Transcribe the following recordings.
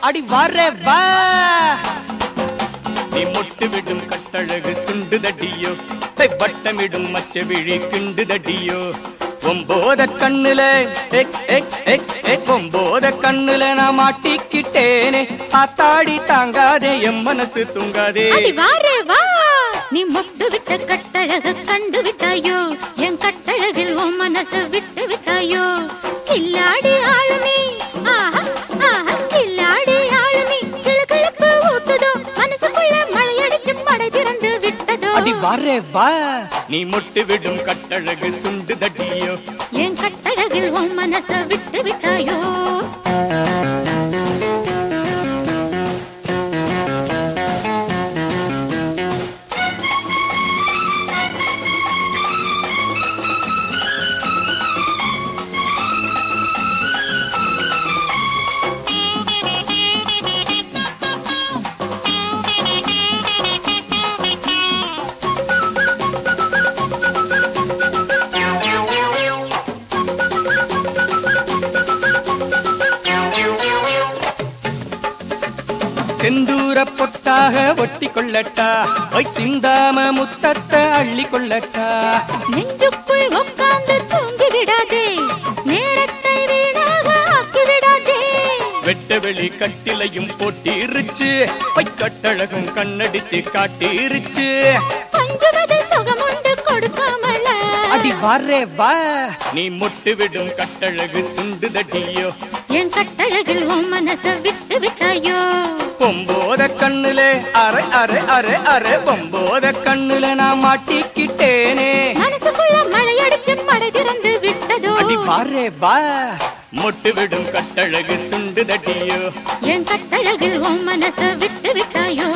அடி வர வா நீ மொட்டு விடும் கட்டழகு சுண்டுதடியோ ஐ, வட்டமிடும் மச்ச விழி கிண்டுதடியோ ஒம்போத கண்ணுல எக், எக், எக், எக், ஒம்போத கண்ணுல நான் மாட்டிக்கிட்டேனே ஆத்தாடி தாங்காதே என் மனசு தூங்காதே அடி வாரே வா நீ மொட்டு விட்ட கட்டழக கண்டு விட்டாயோ என் கட்டழகில் உன் மனச விட்டு விட்டாயோ கில்லாடி ஆளு நீ ஆஹா ஆஹா கில்லாடி ஆளு நீ கிளுகிளுப்பு ஊட்டுதோ மனசுக்குள்ள மழையடிச்சு மடை திறந்து விட்டதோ அடி வர வா நீ மொட்டு விடும் கட்டழகு சுண்டுதடியோ என் கட்டழகில் உன் மனச விட்டு விட்டாயோ செந்தூர பொட்டாக ஒட்டி கொள்ளட்டா ஒய் சிந்தாம முத்தத்தை அள்ளி கொள்ளட்டா நெஞ்சுக்குள் உட்கார்ந்து தூங்கி விடாதே நேரத்தை வீணாக ஆக்கி விடாதே வெட்ட வெளி கட்டிலையும் போட்டிருச்சு ஐ, கட்டழகும் கண்ணடிச்சு காட்டிருச்சு பஞ்சுவதில் சுகமுண்டு கொடுக்காமல அடி வர வா நீ மொட்டு விடும் கட்டழகு சுண்டுதடியோ என் கட்டழகில் உன் மனச விட்டு விட்டாயோ ஒம்போத கண்ணுல அரை அரை அரை அரை ஒம்போத கண்ணுல நான் மாட்டிக்கிட்டேனே மனசுக்குள்ள மழையடிச்சு மடை திறந்து விட்டதோ அடி வர வா மொட்டு விடும் கட்டழகு சுண்டுதடியோ என் கட்டழகில் உன் மனச விட்டு விட்டாயோ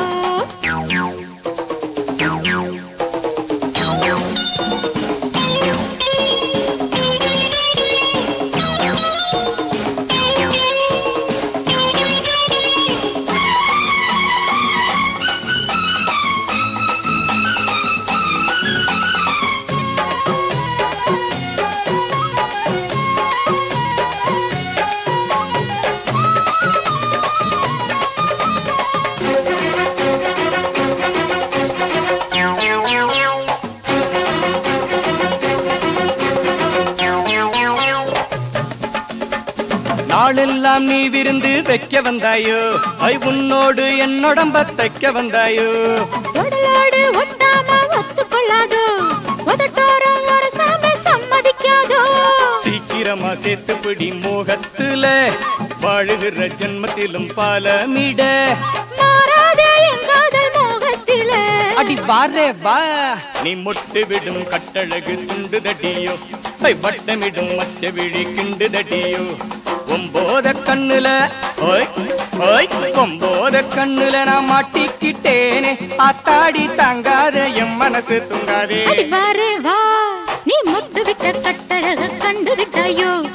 நாளெல்லாம் நீ விருந்து வைக்க வந்தாயோ ஐ உன்னோடு என்னோடம்ப தைக்க வந்தாயோ உடலோடு ஒட்டாம ஒத்துக்கொள்ளாதோ உதட்டோரம் ஒரு சாமி சம்மதிக்காதோ சீக்கிரமா சேர்த்துப்பிடி மோகத்துல வாழுகிற ஜென்மத்திலும் பாலமிட மாறாதே என் காதல் மோகத்திலே அடி வாரே வா நீ மொட்டு விடும் கட்டழகு சுண்டுதடியோ ஐ, வட்டமிடும் மச்ச விழி கிண்டுதடியோ ஒம்போத கண்ணுல ஓய் ஓய் ஒம்போத கண்ணுல நான் மாட்டிக்கிட்டேனே ஆத்தாடி தாங்காத என் மனசு தூங்காதே அடி வாரே வா நீ முத்து விட்ட கட்டழக கண்டு விட்டாயோ